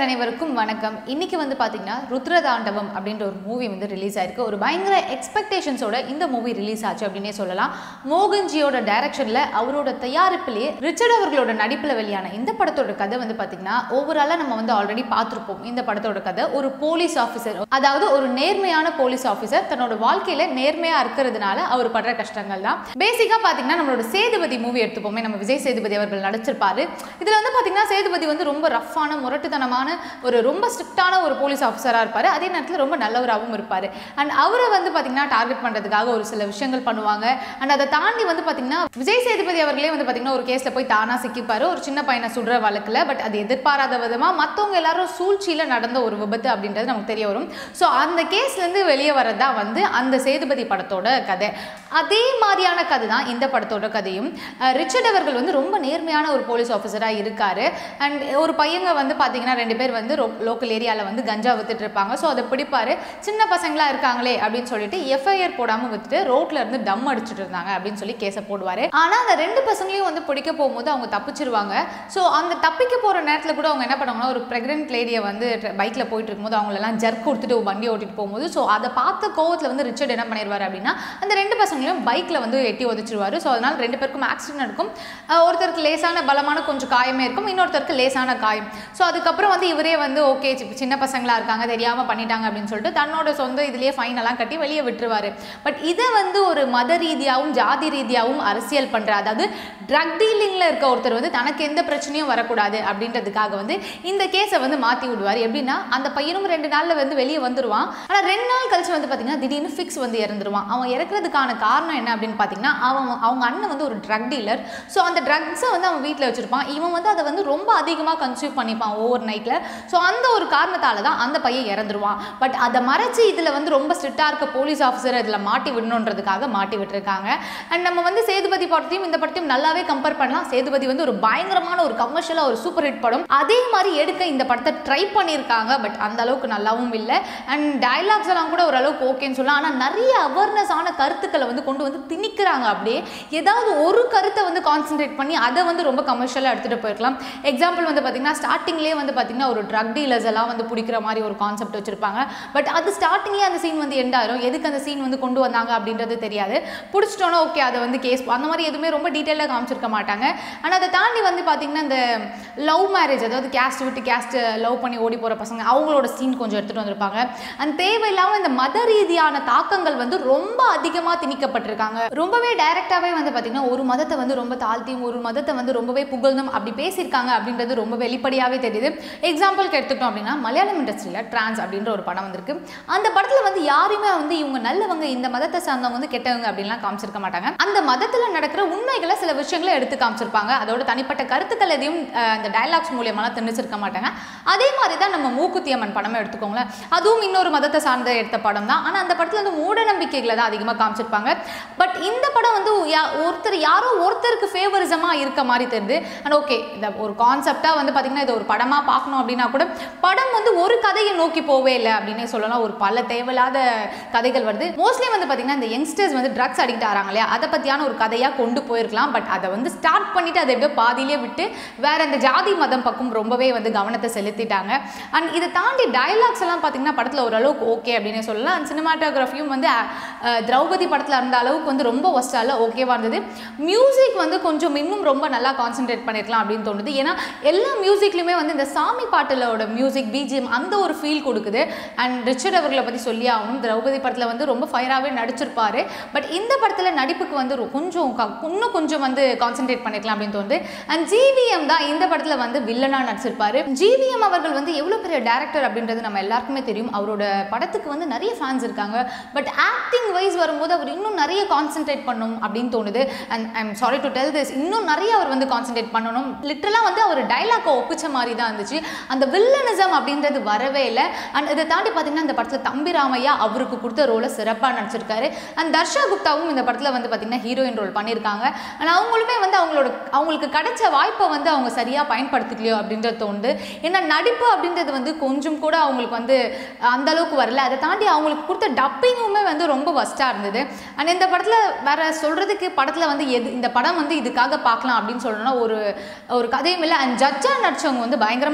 அனைவருக்கும் வணக்கம் இன்னைக்கு வந்து பார்த்தீங்கன்னா ருத்ரதாண்டவம் அப்படின்ற ஒரு மூவி வந்து ரிலீஸ் ஆயிருக்கு ஒரு பயங்கர எக்ஸ்பெக்டேஷன்ஸோட இந்த மூவி ரிலீஸ் ஆச்சு அப்படின்னே சொல்லலாம் மோகன்ஜியோட டைரக்ஷனில் அவரோட தயாரிப்பிலேயே ரிச்சர்ட் அவர்களோட நடிப்பில் வெளியான இந்த படத்தோட கதை வந்து பார்த்தீங்கன்னா ஓவராலாக நம்ம வந்து ஆல்ரெடி பார்த்துருப்போம் இந்த படத்தோட கதை ஒரு போலீஸ் ஆஃபீஸர் அதாவது ஒரு நேர்மையான போலீஸ் ஆஃபீஸர் தன்னோட வாழ்க்கையில நேர்மையா இருக்கிறதுனால அவர் படுற கஷ்டங்கள் தான் பேசிக்காக பார்த்தீங்கன்னா நம்மளோட சேதுபதி மூவி எடுத்துப்போமே நம்ம விஜய் சேதுபதி அவர்கள் நடிச்சிருப்பாரு இதில் வந்து பார்த்தீங்கன்னா சேதுபதி வந்து ரொம்ப ரஃப்பான முரட்டுத்தனமான ஒரு ரொம்ப ஸ்ட்ரிக்டான ஒரு போலீஸ் ஆஃபீஸராக இருப்பார் அதே நேரத்தில் ரொம்ப நல்லவராகவும் இருப்பார் அண்ட் அவரை வந்து பார்த்தீங்கன்னா டார்கெட் பண்ணுறதுக்காக ஒரு சில விஷயங்கள் பண்ணுவாங்க அண்ட் அதை தாண்டி வந்து பார்த்தீங்கன்னா விஜய் சேதுபதி அவர்களே வந்து பார்த்தீங்கன்னா ஒரு கேஸில் போய் தானாக சிக்கிப்பாரு ஒரு சின்ன பையனை சுடுற வழக்கில் பட் அது எதிர்பாராத விதமாக மற்றவங்க எல்லாரும் சூழ்ச்சியில் நடந்த ஒரு விபத்து அப்படின்றது நமக்கு தெரிய வரும் ஸோ அந்த கேஸ்லேருந்து வெளியே வரது தான் வந்து அந்த சேதுபதி படத்தோட கதை அதே மாதிரியான கதை தான் இந்த படத்தோட கதையும் அஹ் ரிச்சர்ட் அவர்கள் வந்து ரொம்ப நேர்மையான ஒரு போலீஸ் ஆஃபீஸராக இருக்காரு அண்ட் ஒரு பையங்க வந்து பார்த்தீங்கன்னா ரெண்டு பேர் வந்து லோக்கல் ஏரியாவில் வந்து கஞ்சா வித்துட்டு இருப்பாங்க ஸோ அதை பிடிப்பாரு சின்ன பசங்களா இருக்காங்களே அப்படின்னு சொல்லிட்டு எஃப்ஐஆர் போடாமல் வித்துட்டு ரோட்ல இருந்து டம் அடிச்சுட்டு இருந்தாங்க அப்படின்னு சொல்லி கேஸை போடுவாரு ஆனால் அந்த ரெண்டு பசங்களையும் வந்து பிடிக்க போகும்போது அவங்க தப்பிச்சிருவாங்க ஸோ அந்த தப்பிக்க போகிற நேரத்தில் கூட அவங்க என்ன பண்ணுவாங்கன்னா ஒரு ப்ரெக்னென்ட் லேடியை வந்து பைக்கில் போயிட்டு இருக்கும்போது அவங்களெல்லாம் ஜர்க் கொடுத்துட்டு வண்டி ஓட்டிட்டு போகும்போது ஸோ அதை பார்த்த கோவத்தில் வந்து ரிச்சர்ட் என்ன பண்ணிடுவார் அப்படின்னா அந்த ரெண்டு பசங்களையும் பைக்கில் வந்து எட்டி உதச்சிருவாரு ஸோ அதனால ரெண்டு பேருக்கும் ஆக்சிடென்ட் நடக்கும் அஹ் ஒருத்தருக்கு லேசான பலமான கொஞ்சம் காயமே இருக்கும் இன்னொருத்தருக்கு லேசான காயம் ஸோ அதுக்கப்புறம் வந்து இவரே வந்து ஓகே சின்ன பசங்களா இருக்காங்க தெரியாமல் பண்ணிட்டாங்க அப்படின்னு சொல்லிட்டு தன்னோட சொந்த இதுலேயே ஃபைன் எல்லாம் கட்டி வெளியே விட்டுருவாரு பட் இதை வந்து ஒரு மத ரீதியாகவும் ஜாதி ரீதியாகவும் அரசியல் பண்ணுற அதாவது ட்ரக் டீலிங்கில் இருக்க ஒருத்தர் வந்து தனக்கு எந்த பிரச்சனையும் வரக்கூடாது அப்படின்றதுக்காக வந்து இந்த கேஸை வந்து மாற்றி விடுவார் எப்படின்னா அந்த பையனும் ரெண்டு நாளில் வந்து வெளியே வந்துடுவான் ஆனால் ரெண்டு நாள் கழிச்சு வந்து பார்த்தீங்கன்னா திடீர்னு ஃபிக்ஸ் வந்து இறந்துருவான் அவன் இறக்குறதுக்கான காரணம் என்ன அப்படின்னு பார்த்தீங்கன்னா அவன் அவங்க அண்ணன் வந்து ஒரு ட்ரக் டீலர் ஸோ அந்த ட்ரக்ஸை வந்து அவன் வீட்டில் வச்சிருப்பான் இவன் வந்து அதை வந்து ரொம்ப அதிகமாக கன்சியூம் பண்ணிப்பான் ஓவர் நைட்டில் ஸோ அந்த ஒரு காரணத்தால தான் அந்த பையன் இறந்துருவான் பட் அதை மறைச்சு இதில் வந்து ரொம்ப ஸ்ட்ரிக்டாக இருக்க போலீஸ் ஆஃபீஸர் இதில் மாட்டி விடணுன்றதுக்காக மாட்டி விட்டுருக்காங்க அண்ட் நம்ம வந்து சேதுபதி படத்தையும் இந்த படத்தையும் நல்லாவே கம்பேர் பண்ணலாம் சேதுபதி வந்து ஒரு பயங்கரமான ஒரு கமர்ஷியலாக ஒரு சூப்பர் ஹிட் படம் அதே மாதிரி எடுக்க இந்த படத்தை ட்ரை பண்ணியிருக்காங்க பட் அந்த அளவுக்கு நல்லாவும் இல்லை அண்ட் டயலாக்ஸ் எல்லாம் கூட ஓரளவுக்கு ஓகேன்னு சொல்லலாம் ஆனால் நிறைய அவேர்னஸ் ஆன கருத்துக்களை வந்து கொண்டு வந்து திணிக்கிறாங்க அப்படியே ஏதாவது ஒரு கருத்தை வந்து கான்சென்ட்ரேட் பண்ணி அதை வந்து ரொம்ப கமர்ஷியலாக எடுத்துகிட்டு போயிருக்கலாம் எக்ஸாம்பிள் வந்து பார்த்தீங்கன்னா ஸ்டார்டிங்லேயே வந்து பார்த்தீங்கன்னா ஒரு ட்ரக் டீலர்ஸ் எல்லாம் வந்து பிடிக்கிற மாதிரி ஒரு கான்செப்ட் வச்சிருப்பாங்க பட் அது ஸ்டார்டிங்லேயே அந்த சீன் வந்து எண்ட் ஆயிரும் எதுக்கு அந்த சீன் வந்து கொண்டு வந்தாங்க அப்படின்றது தெரியாது பிடிச்சிட்டோன்னா ஓகே அதை வந்து கேஸ் அந்த மாதிரி எதுவுமே ரொம்ப டீட்டெயிலாக காமிச்சிருக்க மாட்டாங்க ஆனால் அதை தாண்டி வந்து பார்த்தீங்கன்னா இந்த லவ் மேரேஜ் அதாவது கேஸ்ட் விட்டு கேஸ்ட் லவ் பண்ணி ஓடி போகிற பசங்க அவங்களோட சீன் கொஞ்சம் எடுத்துகிட்டு வந்திருப்பாங்க அந்த தேவையில்லாமல் இந்த மத ரீதியான தாக்கங்கள் வந்து ரொம்ப அதிகமாக திணிக்கப்பட்டிருக்காங்க ரொம்பவே டைரெக்டாகவே வந்து பார்த்தீங்கன்னா ஒரு மதத்தை வந்து ரொம்ப தாழ்த்தியும் ஒரு மதத்தை வந்து ரொம்பவே புகழ்ந்தும் அப்படி பேசியிருக்காங்க அப்படின்றது ரொம்ப வெளிப்படையாகவே தெரியுது எக்ஸாம்பிளுக்கு எடுத்துக்கிட்டோம் அப்படின்னா மலையாளம் இண்டஸ்ட்ரியில் ட்ரான்ஸ் அப்படின்ற ஒரு படம் வந்திருக்கு அந்த படத்தில் வந்து யாருமே வந்து இவங்க நல்லவங்க இந்த மதத்தை சார்ந்தவங்க வந்து கெட்டவங்க அப்படின்லாம் காமிச்சிருக்க மாட்டாங்க அந்த மதத்தில் நடக்கிற உண்மைகளை சில விஷயங்களை எடுத்து காமிச்சிருப்பாங்க அதோட தனிப்பட்ட கருத்துக்கள் எதையும் அஹ், அந்த டைலாக்ஸ் மூலியமாலாம் திணிச்சிருக்க மாட்டாங்க அதே மாதிரி தான் நம்ம மூக்குத்தி அம்மன் படமே எடுத்துக்கோங்களேன் அதுவும் இன்னொரு மதத்தை சார்ந்த எடுத்த படம் தான் ஆனால் அந்த படத்தில் வந்து மூட நம்பிக்கைகளை தான் அதிகமாக காமிச்சிருப்பாங்க பட் இந்த படம் வந்து யா- ஒருத்தர் யாரோ ஒருத்தருக்கு ஃபேவரிசமாக இருக்க மாதிரி தெரியுது அண்ட் ஓகே இந்த ஒரு கான்செப்டாக வந்து பார்த்தீங்கன்னா இது ஒரு படமாக பார்க்கணும் அப்படின்னா கூட படம் வந்து ஒரு கதையை நோக்கி போவே இல்லை அப்படின்னே சொல்லலாம் ஒரு பல தேவையில்லாத கதைகள் வருது மோஸ்ட்லி வந்து பார்த்தீங்கன்னா இந்த யங்ஸ்டர்ஸ் வந்து ட்ரக்ஸ் அடிக்ட் ஆகிறாங்க இல்லையா அதை பற்றியான ஒரு கதையாக கொண்டு போயிருக்கலாம் பட் அதை வந்து ஸ்டார்ட் பண்ணிட்டு அதை எப்படியோ பாதியிலே விட்டு வேற இந்த ஜாதி மதம் பக்கம் ரொம்பவே வந்து கவனத்தை செலுத்திட்டாங்க அண்ட் இதை தாண்டி டயலாக்ஸ் எல்லாம் பார்த்தீங்கன்னா படத்தில் ஓரளவுக்கு ஓகே அப்படின்னே சொல்லலாம் அண்ட் சினிமாட்டோகிராஃபியும் வந்து அஹ், திரௌபதி படத்தில் இருந்த அளவுக்கு வந்து ரொம்ப ஒஸ்டால ஓகேவா இருந்தது மியூசிக் வந்து கொஞ்சம் இன்னும் ரொம்ப நல்லா கான்சென்ட்ரேட் பண்ணியிருக்கலாம் அப்படின்னு தோணுது ஏன்னா எல்லா மியூசிக்லையுமே வந்து இந்த சாமி பாட்டுலோட மியூசிக் பிஜிஎம் அந்த ஒரு ஃபீல் கொடுக்குது அண்ட் ரிச்சர்ட் அவர்களை பற்றி சொல்லி ஆகணும் திரௌபதி படத்தில் வந்து ரொம்ப ஃபயராகவே நடிச்சிருப்பாரு பட் இந்த படத்தில் நடிப்புக்கு வந்து ரொ- கொஞ்சம் க- இன்னும் கொஞ்சம் வந்து கான்சென்ட்ரேட் பண்ணிக்கலாம் அப்படின்னு தோணுது அண்ட் ஜிவிஎம் தான் இந்த படத்தில் வந்து வில்லனாக நடிச்சிருப்பாரு ஜிவிஎம் அவர்கள் வந்து எவ்வளோ பெரிய டேரக்டர் அப்படின்றது நம்ம எல்லாருக்குமே தெரியும் அவரோட படத்துக்கு வந்து நிறைய ஃபேன்ஸ் இருக்காங்க பட் ஆக்டிங் வைஸ் வரும்போது அவர் இன்னும் நிறைய கான்சென்ட்ரேட் பண்ணணும் அப்படின்னு தோணுது and I am sorry to tell this இன்னும் நிறைய அவர் வந்து கான்சென்ட்ரேட் பண்ணணும் லிட்டரலாக வந்து அவர் டைலாக்கை ஒப்பிச்ச மாதிரி தான் இருந்துச்சு அந்த வில்லனிசம் அப்படின்றது வரவே இல்லை அண்ட் இதை தாண்டி பார்த்தீங்கன்னா இந்த படத்தில் தம்பி ராமையா அவருக்கு கொடுத்த ரோலை சிறப்பாக நடிச்சிருக்காரு அண்ட் தர்ஷா குப்தாவும் இந்த படத்தில் வந்து பார்த்தீங்கன்னா ஹீரோயின் ரோல் பண்ணியிருக்காங்க அண்ட் அவங்களுமே வந்து அவங்களோட அவங்களுக்கு கிடைச்ச வாய்ப்பை வந்து அவங்க சரியாக பயன்படுத்திக்கலையோ அப்படின்றது தோணுது ஏன்னா நடிப்பு அப்படின்றது வந்து கொஞ்சம் கூட அவங்களுக்கு வந்து அந்த அளவுக்கு வரல அதை தாண்டி அவங்களுக்கு கொடுத்த டப்பிங்குமே வந்து ரொம்ப வஸ்ட்டாக இருந்தது அண்ட் இந்த படத்தில் வேற சொல்கிறதுக்கு படத்தில் வந்து எது இந்த படம் வந்து இதுக்காக பார்க்கலாம் அப்படின்னு சொல்லணும்னா ஒரு ஒரு கதையும் இல்லை அண்ட் ஜட்ஜாக நடிச்சவங்க வந்து பயங்கரமாக நடிச்சிருந்தாங்க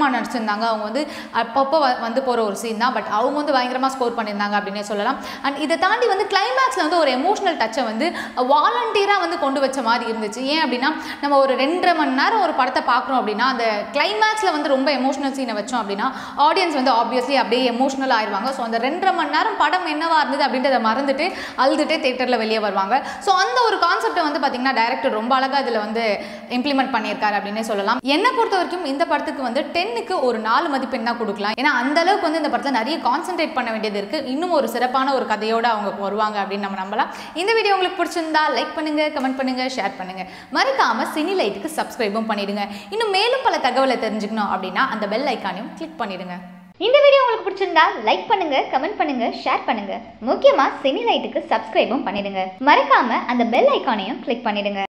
நடிச்சிருந்தாங்க அவங்க வந்து அப்பப்போ வ- வந்து போகிற ஒரு சீன் தான் பட் அவங்க வந்து பயங்கரமாக ஸ்கோர் பண்ணியிருந்தாங்க அப்படின்னே சொல்லலாம் அண்ட் இதை தாண்டி வந்து கிளைமேக்ஸில் வந்து ஒரு எமோஷனல் டச்சை வந்து வாலண்டியராக வந்து கொண்டு வச்ச மாதிரி இருந்துச்சு ஏன் அப்படின்னா நம்ம ஒரு ரெண்டரை மணி நேரம் ஒரு படத்தை பார்க்குறோம் அப்படின்னா அந்த கிளைமேக்ஸில் வந்து ரொம்ப எமோஷனல் சீனை வச்சோம் அப்படின்னா ஆடியன்ஸ் வந்து ஆப்வியஸ்லி அப்படியே எமோஷனல் ஆயிடுவாங்க ஸோ அந்த ரெண்டரை மணி நேரம் படம் என்னவா இருந்தது அப்படின்றத மறந்துட்டு அழுதுட்டே தேட்டரில் வெளியே வருவாங்க ஸோ அந்த ஒரு கான்செப்டை வந்து பார்த்தீங்கன்னா டேரக்டர் ரொம்ப அழகாக இதில் வந்து இம்ப்ளிமெண்ட் பண்ணியிருக்காரு அப்படின்னே சொல்லலாம் என்னை பொறுத்த வரைக்கும் இந்த படத்துக்கு வந்து டென்னுக்கு ஒரு நாலு மதிப்பெண் தான் கொடுக்கலாம் ஏன்னா அந்த அளவுக்கு வந்து இந்த படத்தில் நிறைய கான்சென்ட்ரேட் பண்ண வேண்டியது இருக்கு இன்னும் ஒரு சிறப்பான ஒரு கதையோட அவங்க வருவாங்க அப்படின்னு நம்ம நம்பலாம் இந்த வீடியோ உங்களுக்கு பிடிச்சிருந்தா லைக் பண்ணுங்க கமெண்ட் பண்ணுங்க ஷேர் பண்ணுங்க மறக்காம சினி லைட்டுக்கு சப்ஸ்கிரைபும் பண்ணிடுங்க இன்னும் மேலும் பல தகவலை தெரிஞ்சுக்கணும் அப்படின்னா அந்த பெல் ஐக்கானையும் கிளிக் பண்ணிடுங்க இந்த வீடியோ உங்களுக்கு பிடிச்சிருந்தா லைக் பண்ணுங்க கமெண்ட் பண்ணுங்க ஷேர் பண்ணுங்க முக்கியமா சினி லைட்டுக்கு சப்ஸ்கிரைபும் பண்ணிடுங்க மறக்காம அந்த பெல் ஐகானையும் கிளிக் பண்ணிடுங்க